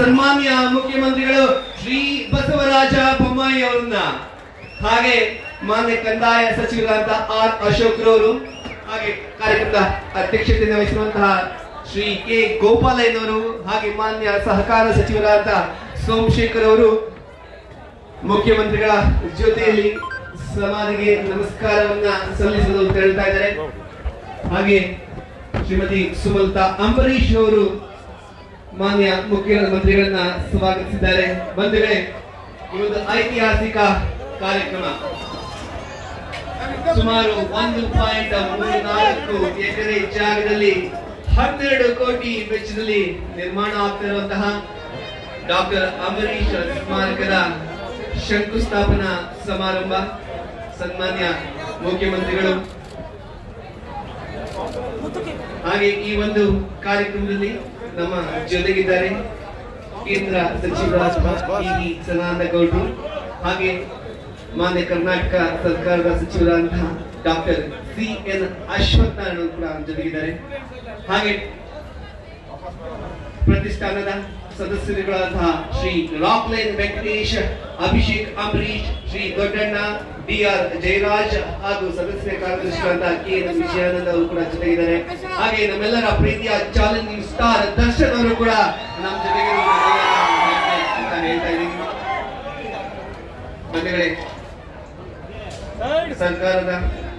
ಸನ್ಮಾನ್ಯ ಮುಖ್ಯಮಂತ್ರಿಗಳು ಶ್ರೀ ಬಸವರಾಜ ಬೊಮ್ಮಾಯಿ ಅವರನ್ನ ಹಾಗೆ ಮಾನ್ಯ ಕಂದಾಯ ಸಚಿವರಾದ ಆರ್ ಅಶೋಕ್ ರವರು ಹಾಗೆ ಕಾರ್ಯಕ್ರಮದ ಅಧ್ಯಕ್ಷತೆಯನ್ನು ವಹಿಸಿರುವಂತಹ ಶ್ರೀ ಕೆ ಗೋಪಾಲಯ್ಯನವರು ಹಾಗೆ ಮಾನ್ಯ ಸಹಕಾರ ಸಚಿವರಾದ ಸೋಮಶೇಖರ್ ಅವರು ಮುಖ್ಯಮಂತ್ರಿಗಳ ಜೊತೆಯಲ್ಲಿ ಸಮಾಧಿಗೆ ನಮಸ್ಕಾರವನ್ನ ಸಲ್ಲಿಸಲು ತೆರಳ್ತಾ ಇದ್ದಾರೆ ಹಾಗೆ ಶ್ರೀಮತಿ ಸುಮಲತಾ ಅಂಬರೀಶ್ ಅವರು ಮಾನ್ಯ ಮುಖ್ಯಮಂತ್ರಿಗಳನ್ನ ಸ್ವಾಗತಿಸಿದ್ದಾರೆ ಬಂಧುಗಳೇ ಈ ಒಂದು ಐತಿಹಾಸಿಕ ಕಾರ್ಯಕ್ರಮ ಸುಮಾರು ಒಂದು ಪಾಯಿಂಟ್ ಮೂರು ನಾಲ್ಕು ಎಕರೆ ಜಾಗದಲ್ಲಿ ಹನ್ನೆರಡು ಕೋಟಿ ವೆಚ್ಚದಲ್ಲಿ ನಿರ್ಮಾಣ ಆಗ್ತಿರುವಂತಹ ಡಾಕ್ಟರ್ ಅಂಬರೀಶ್ ಸ್ಮಾರಕದ ಶಂಕುಸ್ಥಾಪನಾ ಸಮಾರಂಭ ಸನ್ಮಾನ್ಯ ಮುಖ್ಯಮಂತ್ರಿಗಳು ಹಾಗೆ ಈ ಒಂದು ಕಾರ್ಯಕ್ರಮದಲ್ಲಿ ನಮ್ಮ ಜೊತೆಗಿದ್ದಾರೆ ಕೇಂದ್ರ ಸಚಿವರಾದ ಇ ಸದಾನಂದ ಗೌಡ್ರು ಹಾಗೆ ಮಾನ್ಯ ಕರ್ನಾಟಕ ಸರ್ಕಾರದ ಸಚಿವರಾದಂತಹ doctor C N Ashwath Narayana ಕೂಡ ಜೊತೆಗಿದ್ದಾರೆ ಹಾಗೆ ಪ್ರತಿಷ್ಠಾನದ ಸದಸ್ಯರುಗಳಾದಂತಹ Shri Rockline Venkatesh Abhishek Ambareesh Shri Doddanna D R Jayaraj ಹಾಗೂ ಸದಸ್ಯ ಕಾರ್ಯದರ್ಶಿಗಳಾದ ಕೆ ಎನ್ ವಿಜಯಾನಂದ ಅವರು ಕೂಡ ಜೊತೆಗಿದ್ದಾರೆ ಹಾಗೆ ನಮ್ಮೆಲ್ಲರ ಪ್ರೀತಿಯ ಚಾಲೆಂಜಿಂಗ್ ಸ್ಟಾರ್ ದರ್ಶನ್ ಅವರು ಕೂಡ ನಮ್ಮ ಜೊತೆಗೆ ಅಂತ ಹೇಳ್ತಾ ಇದ್ದೀನಿ ಬಂಧುಗಳೇ ಸರ್ಕಾರದ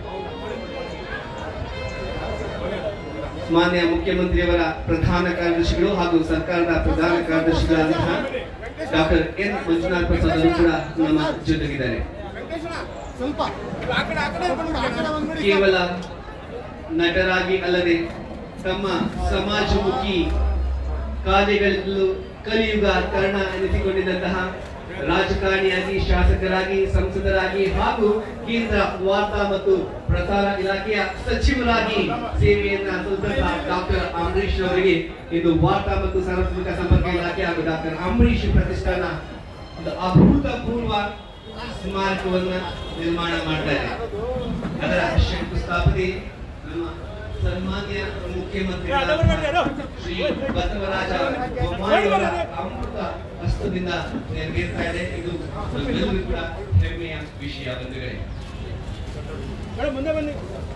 ಮಾನ್ಯ ಮುಖ್ಯಮಂತ್ರಿಯವರ ಪ್ರಧಾನ ಕಾರ್ಯದರ್ಶಿಗಳು ಹಾಗೂ ಸರ್ಕಾರದ ಪ್ರಧಾನ ಕಾರ್ಯದರ್ಶಿಗಳಾದಂತಹ ಡಾಕ್ಟರ್ ಎನ್ ಮಂಜುನಾಥ್ ಪ್ರಸಾದ್ ಅವರು ಕೂಡ ನಮ್ಮ ಜೊತೆಗಿದ್ದಾರೆ ಸ್ವಲ್ಪ ಆ ಕಡೆ ಆ ಕಡೆ ಬಂದ್ಬಿಡು, ಆ ಕಡೆ ಬಂದ್ಬಿಡಿ. ಕೇವಲ ನಟರಾಗಿ ಅಲ್ಲದೆ ತಮ್ಮ ಸಮಾಜಮುಖಿ ಕಾರ್ಯಗಳಲ್ಲೂ ಕಲಿಯುಗ ಕರ್ಣ ಎನಿಸಿಕೊಂಡಿದ್ದಂತಹ ರಾಜಕಾರಣಿಯಾಗಿ ಶಾಸಕರಾಗಿ ಸಂಸದರಾಗಿ ಹಾಗೂ ಕೇಂದ್ರ ವಾರ್ತಾ ಮತ್ತು ಪ್ರಸಾರ ಇಲಾಖೆಯ ಸಚಿವರಾಗಿ ಸೇವೆಯನ್ನ ಸಲ್ಲಿಸಿದಂತಹ ಡಾಕ್ಟರ್ ಅಂಬರೀಶ್ ಅವರಿಗೆ ಇದು ವಾರ್ತಾ ಮತ್ತು ಸಾರ್ವಜನಿಕ ಸಂಪರ್ಕ ಇಲಾಖೆ ಹಾಗೂ ಡಾಕ್ಟರ್ ಅಂಬರೀಶ್ ಪ್ರತಿಷ್ಠಾನ ಒಂದು ಅಭೂತಪೂರ್ವ ಸ್ಮಾರಕವನ್ನ ನಿರ್ಮಾಣ ಮಾಡ್ತಾ ಇದೆ ಅದರ ಶಂಕುಸ್ಥಾಪನೆ ನಮ್ಮ ಸನ್ಮಾನ್ಯ ಮುಖ್ಯಮಂತ್ರಿಗಳಾದ ಶ್ರೀ ಬಸವರಾಜ ಬೊಮ್ಮಾಯಿಯವರ ಅಮೃತ ಹಸ್ತದಿಂದ ನೆರವೇರ್ತಾ ಇದೆ ಇದು ನಮ್ಮೆಲ್ಲರಿಗೂ ಕೂಡ ಹೆಮ್ಮೆಯ ವಿಷಯ ಬಂಧುಗಳೇ ಮೇಡಮ್, ಮುಂದೆ ಬನ್ನಿ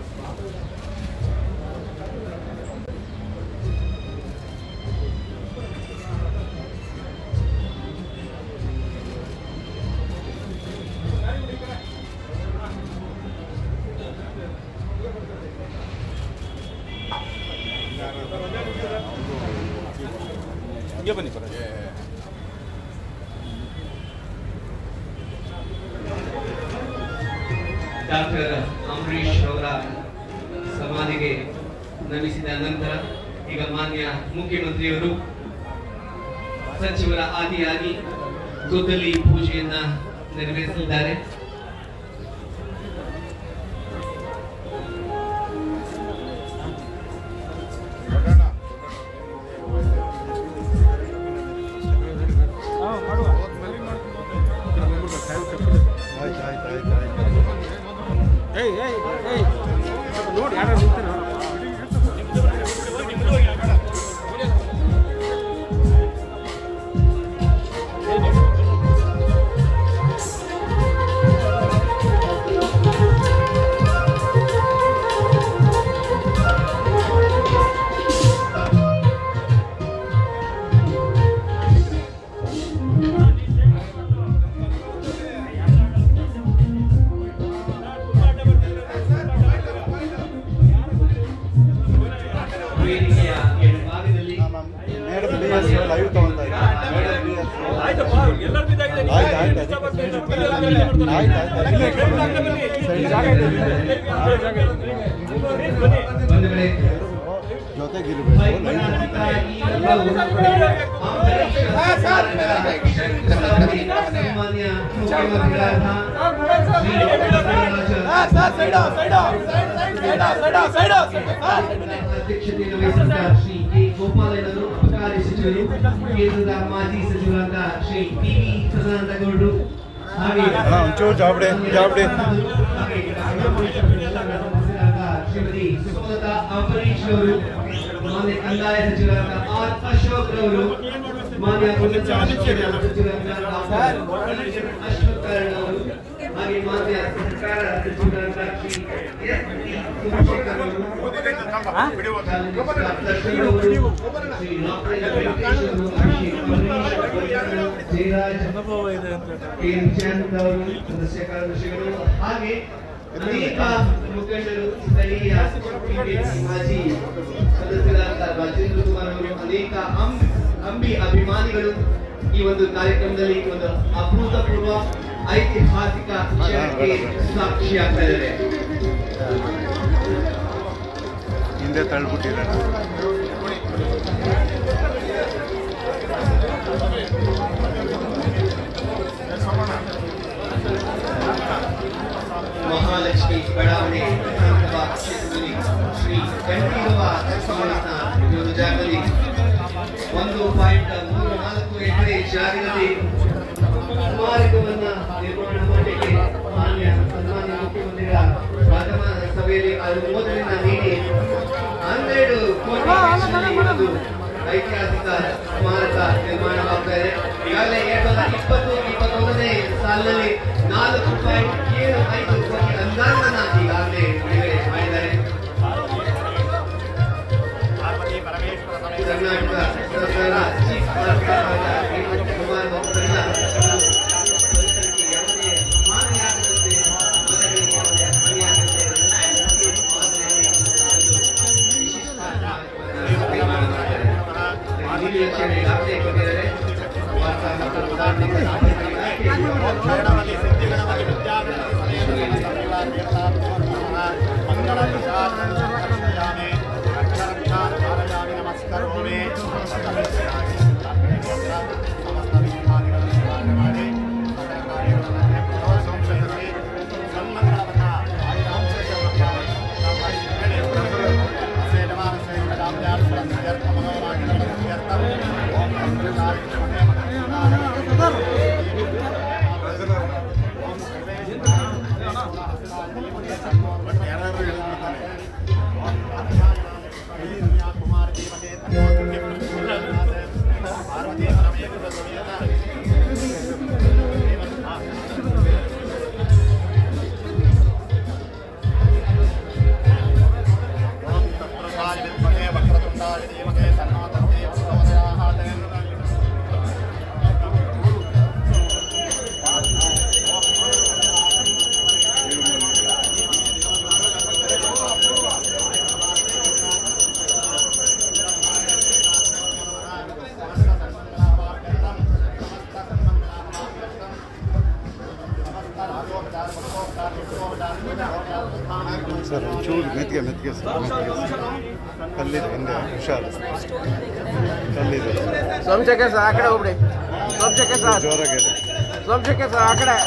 ಹಿಂಗೆ ಬನ್ನಿ ಬರ ಡಾಕ್ಟರ್ ಅಂಬರೀಶ್ ಅವರ ಸಮಾಧಿಗೆ ನಮಿಸಿದ ನಂತರ ಈಗ ಮಾನ್ಯ ಮುಖ್ಯಮಂತ್ರಿಯವರು ಸಚಿವರ ಆದಿಯಾಗಿ ಗುದ್ದಲಿ ಪೂಜೆಯನ್ನ ನೆರವೇರಿಸಲಿದ್ದಾರೆ ಹಾಂ ಮಾಡುವ ಏಯ್ ಏಯ್ ಏಯ್ ನೋಡಿ ಯಾರು ನಿಂತಾನೆ ವೇದಿಕೆಯ ಎಡಭಾಗದಲ್ಲಿ ಲೈವ್ ತಗೊಂತಾ ಆಯ್ತಪ್ಪ ಎಲ್ಲರೂ ಬಿದ್ದಾಗಿದೆ ನೀವು ಆಯ್ತು, ಆಯ್ತು. ಡಿಸ್ಟರ್ಬ್ ಆಗ್ತಾ ಇದೆ. ಎಲ್ಲ ಕಡೆ ಮಾಡ್ತಾರೆ. ಆಯ್ತು, ಆಯ್ತು. ಇಲ್ಲೇ ಟ್ರೈನ್ ಆಗ್ತಾ ಬನ್ನಿ. ಇಲ್ಲಿ ಜಾಗ ಇದೆ, ಇಲ್ಲಿ. ಆ ಜಾಗ ಇದೆ. ಬನ್ನಿ, ಬನ್ನಿ. ಬಂಧುಗಳೇ ಜೊತೆಗಿರ್ಬೇಕು ವೈಜ್ಞಾನಿಕ ಈ ಎಲ್ಲವೂ ಅಂಬರೀಷ್ ಸ್ಮಾರಕದ ಶಂಕುಸ್ಥಾಪನೆ ಸನ್ಮಾನ್ಯ ಮುಖ್ಯಮಂತ್ರಿಗಳಾದ ಶ್ರೀ ಬಸವರಾಜ ಅಧ್ಯಕ್ಷತೆಯನ್ನು ವಹಿಸಿದ್ದ ಶ್ರೀ ಕೆ ಗೋಪಾಲಯ್ಯನವರು ಅಬಕಾರಿ ಸಚಿವರು ಕೇಂದ್ರದ ಮಾಜಿ ಸಚಿವರಾದ ಶ್ರೀ ಟಿ ವಿ ಸದಾನಂದ ಗೌಡರು ಹಾಗೆ ಹಾ, ಒಂಚೂರು ಜಾಬ್ಡೆ, ಜಾಬ್ಡೆ. ಹಾಗೆ ಶ್ರೀಮತಿ ಸುಮಲತಾ ಅಂಬರೀಶ್ ಅವರು ಮಾನ್ಯ ಕಂದಾಯ ಸಚಿವರಾದ ಆರ್ ಅಶೋಕ್ ರವರು ಮಾನ್ಯ ಅಶ್ವತ್ಥನಾರಾಯಣ ಅವರು ಹಾಗೆ ಮಾನ್ಯ ಸರ್ಕಾರ ಸಚಿವರಾದ ಶ್ರೀ ಎಸ್ ಟಿ ಸೋಮಶೇಖರ್ ಅವರು ದರ್ಶನ್ ಅವರು ಶ್ರೀ ನಾಪರೇಂದ್ರ ವೆಂಕಟೇಶ್ ಅವರು ಅಭಿಷೇಕ್ ಅಮರೀಶ್ ಜಯರಾಜ್ ಕೆ ವಿಜಯಾನಂದ ಅವರು ಸದಸ್ಯ ಕಾರ್ಯದರ್ಶಿಗಳು ಹಾಗೆ ಅನೇಕ ಮುಖಂಡರು ಸ್ಥಳೀಯ PBC ಮಾಜಿ ಸದಸ್ಯರಾದ ರಾಜೇಂದ್ರ ಕುಮಾರ್ ಅವರು ಅನೇಕ ಅಂ- ಅಂಬಿ ಅಭಿಮಾನಿಗಳು ಈ ಒಂದು ಕಾರ್ಯಕ್ರಮದಲ್ಲಿ ಒಂದು ಅಭೂತಪೂರ್ವ ಐತಿಹಾಸಿಕ ಕ್ಷಣಕ್ಕೆ ಸಾಕ್ಷಿಯಾಗ್ತಾ ಇದ್ದಾರೆ ಹಿಂದೆ ತಳ್ಳಿಬಿಟ್ಟಿದ್ದಾರೆ ಮಹಾಲಕ್ಷ್ಮಿ ಬಡಾವಣೆ ವಿಧಾನಸಭಾ ಕ್ಷೇತ್ರದಲ್ಲಿ ಶ್ರೀ ಕಂಠೀರವ ಸಮಾಜದ ಈ ಒಂದು ಜಾಗದಲ್ಲಿ ಒಂದು ಪಾಯಿಂಟ್ ಮೂರು ನಾಲ್ಕು ಎಕರೆ ಜಾಗದಲ್ಲಿ ಸ್ಮಾರಕವನ್ನ ನಿರ್ಮಾಣ ಮಾಡಲಿಕ್ಕೆ ಮಾನ್ಯ ಸನ್ಮಾನ್ಯ ಮುಖ್ಯಮಂತ್ರಿಗಳ ಪ್ರಥಮ ಸಭೆಯಲ್ಲಿ ಅನುಮೋದನೆಯನ್ನ ನೀಡಿ ಹನ್ನೆರಡು ಕೋಟಿ ವೆಚ್ಚದಲ್ಲಿ ಈ ಒಂದು ಐತಿಹಾಸಿಕ ಸ್ಮಾರಕ ನಿರ್ಮಾಣವಾಗ್ತಾ ಇದೆ ಈಗಾಗಲೇ ಎರಡ್ ಸಾವಿರದ ಇಪ್ಪತ್ತು ಇಪ್ಪತ್ತೊಂದನೇ ಸಾಲಿನಲ್ಲಿ ನಾಲ್ಕು ಪಾಯಿಂಟ್ ಏಳು ಐದು ಕೋಟಿ ಅನುದಾನವನ್ನ ಈಗಾಗಲೇ ಬಿಡುಗಡೆ ಮಾಡಿದ್ದಾರೆ ಕರ್ನಾಟಕ ಸರ್ಕಾರ ಚೀಫ್ ಆರ್ಕಿಟೆಕ್ಟ್ ಆದ ಶ್ರೀಮಂತ ಕುಮಾರ್ ಭಕ್ತರನ್ನ ಪರಿಸರಕ್ಕೆ ಯಾವುದೇ ಹಾನಿಯಾಗದಂತೆ ಮನೆಗಳಿಗೆ ಯಾವುದೇ ಹಾನಿಯಾಗದಂತೆ ಮಾದರಿಯಲ್ಲಿ ಒಂದು ವಿಶಿಷ್ಟ ನಿರ್ಮಾಣ ಮಾಡಿದ್ದಾರೆ. ನೀಲಿ ನಕ್ಷೆಯನ್ನು ಈಗಾಗಲೇ ಕೊಟ್ಟಿದ್ದಾರೆ ವಾರ್ತಾ ಮತ್ತು ಧಾರ್ಮಿಕ ಸಾಂಸ್ಕೃತಿಕ ಇಲಾಖೆ ಸರ್ ಚೂರು ಮೆತ್ತಿಗೆ ಮೆತ್ತಿಗೆ ಸರ್ ಮೆತ್ತಿಗೆ ಸರ್ ಕಲ್ಲಿದೆ ಹಿಂದೆ ಹುಷಾರು ಕಲ್ಲಿದೆ ಸೋಮಶೇಖರ್ ಸರ್ ಆ ಕಡೆ ಹೋಗ್ಬಿಡಿ ಸೋಮಶೇಖರ್ ಸರ್ ಜೋರಾಗಿ ಹೇಳಿ ಸೋಮಶೇಖರ್ ಸರ್ ಆ ಕಡೆ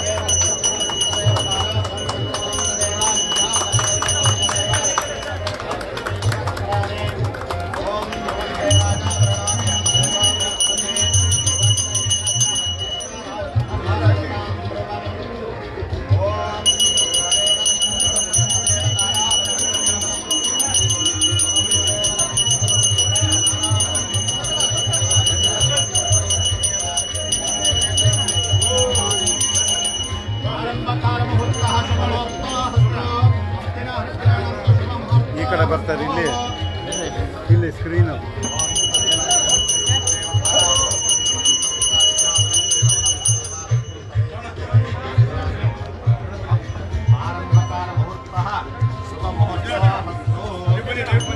ಈ ಕಡೆ ಬರ್ತಾರೆ ಇಲ್ಲಿ ಇಲ್ಲಿ ಸ್ಕ್ರೀನು ಶುಭ ಮಹೋತ್ಸವ